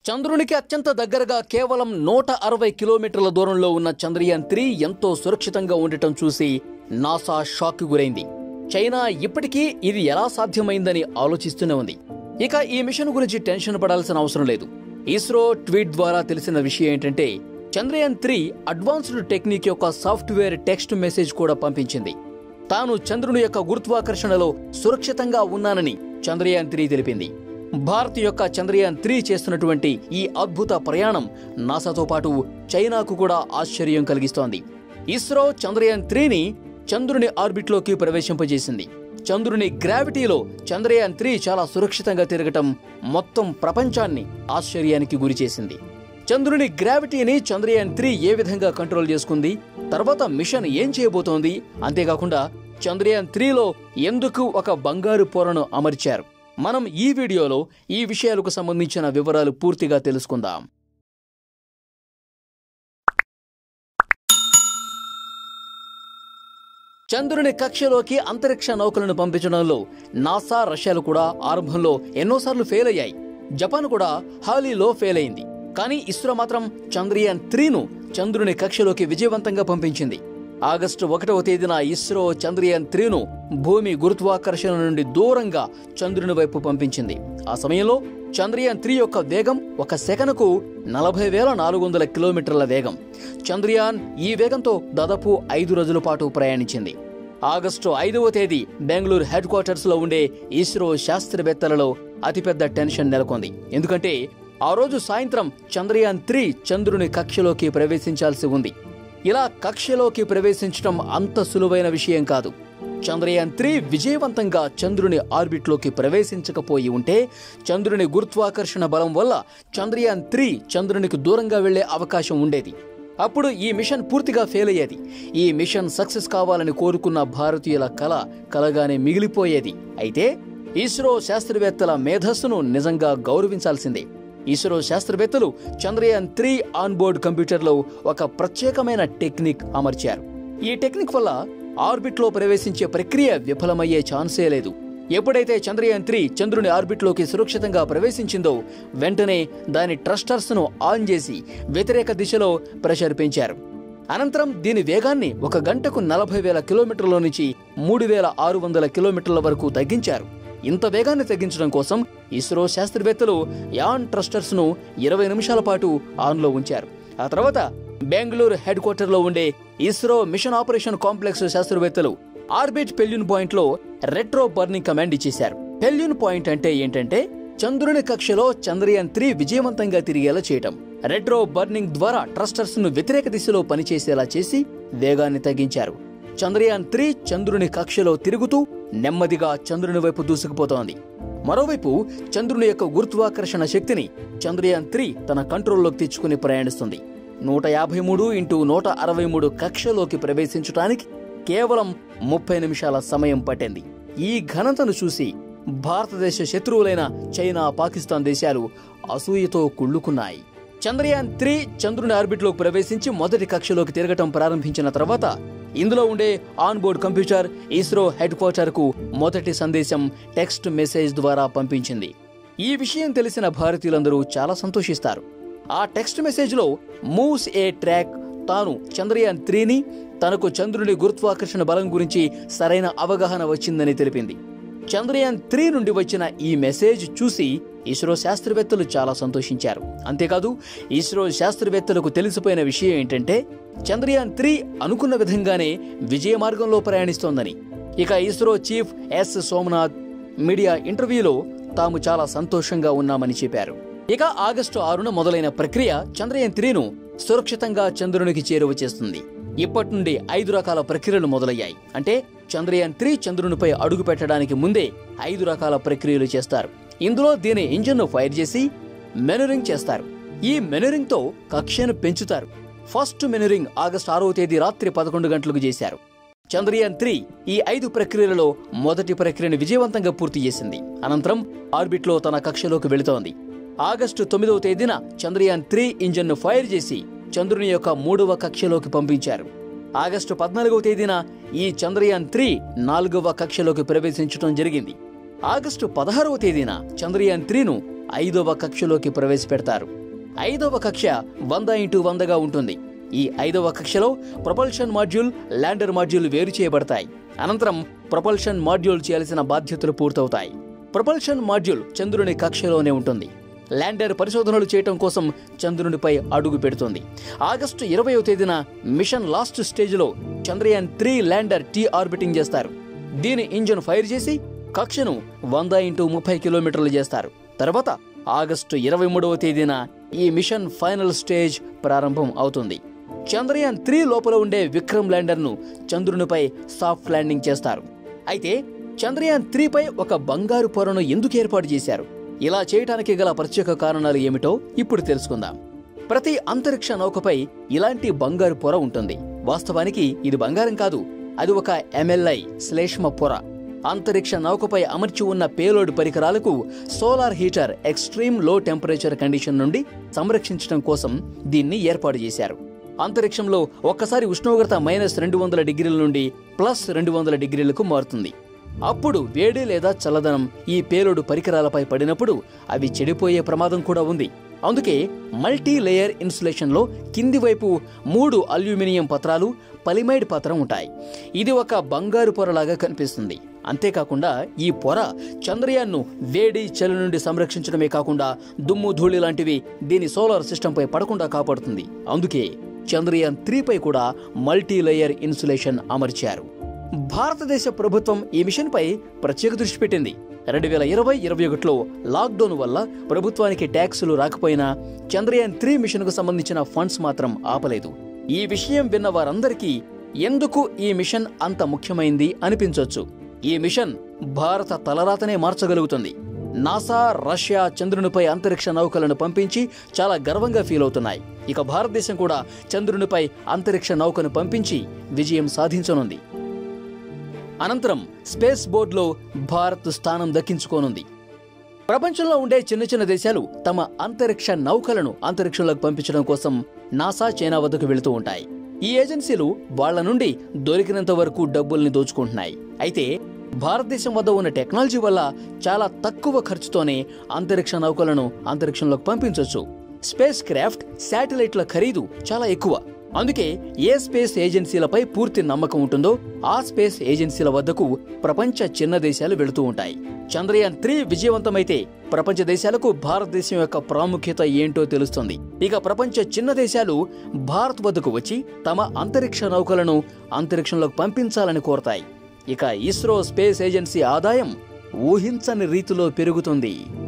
చంద్రునికి అత్యంత దగ్గరగా కేవలం నూట అరవై కిలోమీటర్ల దూరంలో ఉన్న చంద్రయాన్ త్రీ ఎంతో సురక్షితంగా ఉండటం చూసి నాసా షాక్ గురైంది చైనా ఇప్పటికీ ఇది ఎలా సాధ్యమైందని ఆలోచిస్తూనే ఉంది ఇక ఈ మిషన్ గురించి టెన్షన్ పడాల్సిన అవసరం లేదు ఇస్రో ట్వీట్ ద్వారా తెలిసిన విషయం ఏంటంటే చంద్రయాన్ త్రీ అడ్వాన్స్డ్ టెక్నిక్ యొక్క సాఫ్ట్వేర్ టెక్స్ట్ మెసేజ్ కూడా పంపించింది తాను చంద్రుని యొక్క గురుత్వాకర్షణలో సురక్షితంగా ఉన్నానని చంద్రయాన్ త్రీ తెలిపింది భారత్ యొక్క చంద్రయాన్ త్రీ చేస్తున్నటువంటి ఈ అద్భుత ప్రయాణం నాసాతో పాటు చైనాకు కూడా ఆశ్చర్యం కలిగిస్తోంది ఇస్రో చంద్రయాన్ త్రీని చంద్రుని ఆర్బిట్లోకి ప్రవేశింపజేసింది చంద్రుని గ్రావిటీలో చంద్రయాన్ త్రీ చాలా సురక్షితంగా తిరగటం మొత్తం ప్రపంచాన్ని ఆశ్చర్యానికి గురిచేసింది చంద్రుని గ్రావిటీని చంద్రయాన్ త్రీ ఏ విధంగా కంట్రోల్ చేసుకుంది తర్వాత మిషన్ ఏం చేయబోతోంది అంతేకాకుండా చంద్రయాన్ త్రీలో ఎందుకు ఒక బంగారు పొరను అమర్చారు మనం ఈ వీడియోలో ఈ విషయాలకు సంబంధించిన వివరాలు పూర్తిగా తెలుసుకుందాం చంద్రుని కక్షలోకి అంతరిక్ష నౌకలను పంపించడంలో నాసా రష్యాలు కూడా ఆరంభంలో ఎన్నోసార్లు ఫెయిల్ అయ్యాయి జపాన్ కూడా హాలీలో ఫెయిల్ అయింది కానీ ఇస్రో మాత్రం చంద్రయాన్ త్రీను చంద్రుని కక్షలోకి విజయవంతంగా పంపించింది ఆగస్టు ఒకటవ తేదీన ఇస్రో చంద్రయాన్ త్రీను భూమి గురుత్వాకర్షణ నుండి దూరంగా చంద్రుని వైపు పంపించింది ఆ సమయంలో చంద్రయాన్ త్రీ యొక్క వేగం ఒక సెకనుకు నలభై వేల నాలుగు వందల కిలోమీటర్ల వేగం చంద్రయాన్ ఈ వేగంతో దాదాపు ఐదు రోజుల పాటు ప్రయాణించింది ఆగస్టు ఐదవ తేదీ బెంగళూరు హెడ్ క్వార్టర్స్ లో ఉండే ఇస్రో శాస్త్రవేత్తలలో అతిపెద్ద టెన్షన్ నెలకొంది ఎందుకంటే ఆ రోజు సాయంత్రం చంద్రయాన్ త్రీ చంద్రుని కక్షలోకి ప్రవేశించాల్సి ఉంది ఇలా కక్షలోకి ప్రవేశించడం అంత సులువైన విషయం కాదు చంద్రయాన్ త్రీ విజయవంతంగా చంద్రుని ఆర్బిట్లోకి ప్రవేశించకపోయి ఉంటే చంద్రుని గురుత్వాకర్షణ బలం వల్ల చంద్రయాన్ త్రీ చంద్రునికి దూరంగా వెళ్లే అవకాశం ఉండేది అప్పుడు ఈ మిషన్ పూర్తిగా ఫెయిల్ అయ్యేది ఈ మిషన్ సక్సెస్ కావాలని కోరుకున్న భారతీయుల కళ కలగానే మిగిలిపోయేది అయితే ఇస్రో శాస్త్రవేత్తల మేధస్సును నిజంగా గౌరవించాల్సిందే ఇస్రో శాస్త్రవేత్తలు చంద్రయాన్ త్రీ ఆన్బోర్డ్ కంప్యూటర్లో ఒక ప్రత్యేకమైన టెక్నిక్ అమర్చారు ఈ టెక్నిక్ వల్ల ఆర్బిట్లో ప్రవేశించే ప్రక్రియ విఫలమయ్యే ఛాన్సే లేదు ఎప్పుడైతే చంద్రయాన్ త్రీ చంద్రుని ఆర్బిట్లోకి సురక్షితంగా ప్రవేశించిందో వెంటనే దాని ట్రస్టర్స్ను ఆన్ చేసి వ్యతిరేక దిశలో ప్రెషర్ పెంచారు అనంతరం దీని వేగాన్ని ఒక గంటకు నలభై వేల కిలోమీటర్ల నుంచి మూడు వేల ఆరు వందల కిలోమీటర్ల వరకు తగ్గించారు ఇంత వేగాన్ని తగ్గించడం కోసం ఇస్రో శాస్త్రవేత్తలు యాన్ ట్రస్టర్స్ ను ఇరవై నిమిషాల పాటు ఆన్లో ఉంచారు ఆ తర్వాత బెంగళూరు హెడ్ క్వార్టర్లో ఉండే ఇస్రో మిషన్ ఆపరేషన్ కాంప్లెక్స్ శాస్త్రవేత్తలు ఆర్బిట్ పెల్యూన్ పాయింట్ లో రెట్రో బర్నింగ్ కమాండ్ ఇచ్చేశారు పెల్యూన్ పాయింట్ అంటే ఏంటంటే చంద్రుని కక్షలో చంద్రయాన్ త్రీ విజయవంతంగా తిరిగేలా చేయటం రెట్రో బర్నింగ్ ద్వారా ట్రస్టర్స్ ను వ్యతిరేక దిశలో పనిచేసేలా చేసి వేగాన్ని తగ్గించారు చంద్రయాన్ త్రీ చంద్రుని కక్షలో తిరుగుతూ నెమ్మదిగా చంద్రుని వైపు దూసుకుపోతోంది మరోవైపు చంద్రుని యొక్క గురుత్వాకర్షణ శక్తిని చంద్రయాన్ త్రీ తన కంట్రోల్లోకి తెచ్చుకుని ప్రయాణిస్తుంది నూట యాభై మూడు ఇంటూ నూట అరవై మూడు కక్షలోకి ప్రవేశించడానికి కేవలం ముప్పై నిమిషాల సమయం పట్టింది ఈ ఘనతను చూసి భారతదేశ శత్రువులైన చైనా పాకిస్తాన్ దేశాలు అసూయతో కుళ్ళుకున్నాయి చంద్రయాన్ త్రీ చంద్రుని ఆర్బిట్లోకి ప్రవేశించి మొదటి కక్షలోకి తిరగటం ప్రారంభించిన తర్వాత ఇందులో ఉండే on board computer ISRO head quarter కు మొదటి సందేశం టెక్స్ట్ మెసేజ్ ద్వారా పంపించింది ఈ విషయం తెలిసిన భారతీయులందరూ చాలా సంతోషిస్తారు ఆ టెక్స్ట్ మెసేజ్ లో మూవ్స్ ఏ ట్రాక్ తాను చంద్రయాన్ త్రీని తనకు చంద్రుని గురుత్వాకర్షణ బలం గురించి సరైన అవగాహన వచ్చిందని తెలిపింది చంద్రయాన్ త్రీ నుండి వచ్చిన ఈ మెసేజ్ చూసి ఇస్రో శాస్త్రవేత్తలు చాలా సంతోషించారు అంతేకాదు ఇస్రో శాస్త్రవేత్తలకు తెలిసిపోయిన విషయం ఏంటంటే చంద్రయాన్ త్రీ అనుకున్న విధంగానే విజయ మార్గంలో ప్రయాణిస్తోందని ఇక ISRO chief S Somanath media ఇంటర్వ్యూలో తాము చాలా సంతోషంగా ఉన్నామని చెప్పారు ఇక ఆగస్టు ఆరున మొదలైన ప్రక్రియ చంద్రయాన్ త్రీను సురక్షితంగా చంద్రునికి చేరువ చేస్తుంది ఇప్పటి నుండి ఐదు రకాల ప్రక్రియలు మొదలయ్యాయి అంటే చంద్రయాన్ త్రీ చంద్రునిపై అడుగు పెట్టడానికి ముందే ఐదు రకాల ప్రక్రియలు చేస్తారు ఇందులో దీని ఇంజిన్ను ఫైర్ చేసి మెనరింగ్ చేస్తారు ఈ మెనరింగ్ తో కక్షను పెంచుతారు ఫస్ట్ మెనరింగ్ ఆగస్టు ఆరవ తేదీ రాత్రి పదకొండు గంటలకు చేశారు చంద్రయాన్ త్రీ ఈ ఐదు ప్రక్రియలలో మొదటి ప్రక్రియను విజయవంతంగా పూర్తి చేసింది అనంతరం ఆర్బిట్లో తన కక్షలోకి వెళుతోంది ఆగస్టు తొమ్మిదవ తేదీన చంద్రయాన్ త్రీ ఇంజన్ను ఫైర్ చేసి చంద్రుని యొక్క మూడవ కక్షలోకి పంపించారు ఆగస్టు పద్నాలుగవ తేదీన ఈ చంద్రయాన్ త్రీ నాలుగవ కక్షలోకి ప్రవేశించడం జరిగింది ఆగస్టు పదహారవ తేదీన చంద్రయాన్ త్రీను ఐదవ కక్షలోకి ప్రవేశపెడతారు ఐదవ కక్ష వంద ఇంటూ వందగా ఉంటుంది ఈ ఐదవ కక్షలో ప్రొపల్షన్ మాడ్యూల్ ల్యాండర్ మాడ్యూల్ వేరు చేయబడతాయి అనంతరం ప్రొపల్షన్ మాడ్యూల్ చేయాల్సిన బాధ్యతలు పూర్తవుతాయి ప్రొపల్షన్ మాడ్యూల్ చంద్రుని కక్షలోనే ఉంటుంది ల్యాండర్ పరిశోధనలు చేయటం కోసం చంద్రునిపై అడుగు పెడుతుంది ఆగస్టు ఇరవయో తేదీన మిషన్ లాస్ట్ స్టేజ్లో Chandrayaan three lander deorbiting చేస్తారు దీని ఇంజిన్ ఫైర్ చేసి కక్షను వంద ఇంటూ ముప్పై కిలోమీటర్లు చేస్తారు తర్వాత ఆగస్టు ఇరవై మూడవ తేదీన ఈ మిషన్ ఫైనల్ స్టేజ్ ప్రారంభం అవుతుంది చంద్రయాన్ త్రీ లోపల ఉండే విక్రమ్ ల్యాండర్ను చంద్రునిపై సాఫ్ట్ ల్యాండింగ్ చేస్తారు అయితే చంద్రయాన్ త్రీపై ఒక బంగారు పొరను ఎందుకు ఏర్పాటు చేశారు ఇలా చేయటానికి గల ప్రత్యేక కారణాలు ఏమిటో ఇప్పుడు తెలుసుకుందాం ప్రతి అంతరిక్ష నౌకపై ఇలాంటి బంగారు పొర ఉంటుంది వాస్తవానికి ఇది బంగారం కాదు అది ఒక ఎంఎల్ఐ శ్లేష్మ పొర అంతరిక్ష నౌకపై అమర్చి ఉన్న పేలోడ్ పరికరాలకు సోలార్ హీటర్ ఎక్స్ట్రీమ్ లో టెంపరేచర్ కండిషన్ నుండి సంరక్షించడం కోసం దీన్ని ఏర్పాటు చేశారు అంతరిక్షంలో ఒక్కసారి ఉష్ణోగ్రత మైనస్ రెండు వందల డిగ్రీల నుండి ప్లస్ రెండు వందల డిగ్రీలకు మారుతుంది అప్పుడు వేడి లేదా చల్లదనం ఈ పేలోడు పరికరాలపై పడినప్పుడు అవి చెడిపోయే ప్రమాదం కూడా ఉంది అందుకే మల్టీ లేయర్ ఇన్సులేషన్లో కింది వైపు మూడు అల్యూమినియం పత్రాలు పలిమైడ్ పత్రం ఉంటాయి ఇది ఒక బంగారు పొరలాగా కనిపిస్తుంది అంతేకాకుండా ఈ పొర చంద్రయాన్ను వేడి చలి నుండి సంరక్షించడమే కాకుండా దుమ్ము ధూళి లాంటివి దీని సోలార్ సిస్టంపై పడకుండా కాపాడుతుంది అందుకే చంద్రయాన్ త్రీపై కూడా మల్టీ లేయర్ ఇన్సులేషన్ అమర్చారు భారతదేశ ప్రభుత్వం ఈ మిషన్పై ప్రత్యేక దృష్టి పెట్టింది రెండు వేల ఇరవై ఇరవై ఒకటిలో లాక్డౌన్ వల్ల ప్రభుత్వానికి ట్యాక్సులు రాకపోయినా చంద్రయాన్ త్రీ మిషన్కు సంబంధించిన ఫండ్స్ మాత్రం ఆపలేదు ఈ విషయం విన్న వారందరికీ ఎందుకు ఈ మిషన్ అంత ముఖ్యమైంది అనిపించొచ్చు ఈ మిషన్ భారత తలరాతనే మార్చగలుగుతుంది నాసా రష్యా చంద్రునిపై అంతరిక్ష నౌకలను పంపించి చాలా గర్వంగా ఫీల్ అవుతున్నాయి ఇక భారతదేశం కూడా చంద్రునిపై అంతరిక్ష నౌకను పంపించి విజయం సాధించనుంది అనంతరం స్పేస్ బోర్డులో భారత్ స్థానం దక్కించుకోనుంది ప్రపంచంలో ఉండే చిన్న చిన్న దేశాలు తమ అంతరిక్ష నౌకలను అంతరిక్షంలోకి పంపించడం కోసం నాసా చైనా వద్దకు వెళుతూ ఉంటాయి ఈ ఏజెన్సీలు వాళ్ళ నుండి దొరికినంత వరకు డబ్బుల్ని దోచుకుంటున్నాయి అయితే భారతదేశం వద్ద ఉన్న టెక్నాలజీ వల్ల చాలా తక్కువ ఖర్చుతోనే అంతరిక్ష నౌకలను అంతరిక్షంలోకి పంపించవచ్చు స్పేస్ క్రాఫ్ట్ శాటిలైట్ల ఖరీదు చాలా ఎక్కువ అందుకే ఏ స్పేస్ ఏజెన్సీలపై పూర్తి నమ్మకం ఉంటుందో ఆ స్పేస్ ఏజెన్సీల వద్దకు ప్రపంచ చిన్న దేశాలు వెళుతూ ఉంటాయి చంద్రయాన్ త్రీ విజయవంతమైతే ప్రపంచ దేశాలకు భారతదేశం యొక్క ప్రాముఖ్యత ఏంటో తెలుస్తుంది ఇక ప్రపంచ చిన్న దేశాలు భారత్ వద్దకు వచ్చి తమ అంతరిక్ష నౌకలను అంతరిక్షంలోకి పంపించాలని కోరతాయి ఇక ఇస్రో స్పేస్ ఏజెన్సీ ఆదాయం ఊహించని రీతిలో పెరుగుతుంది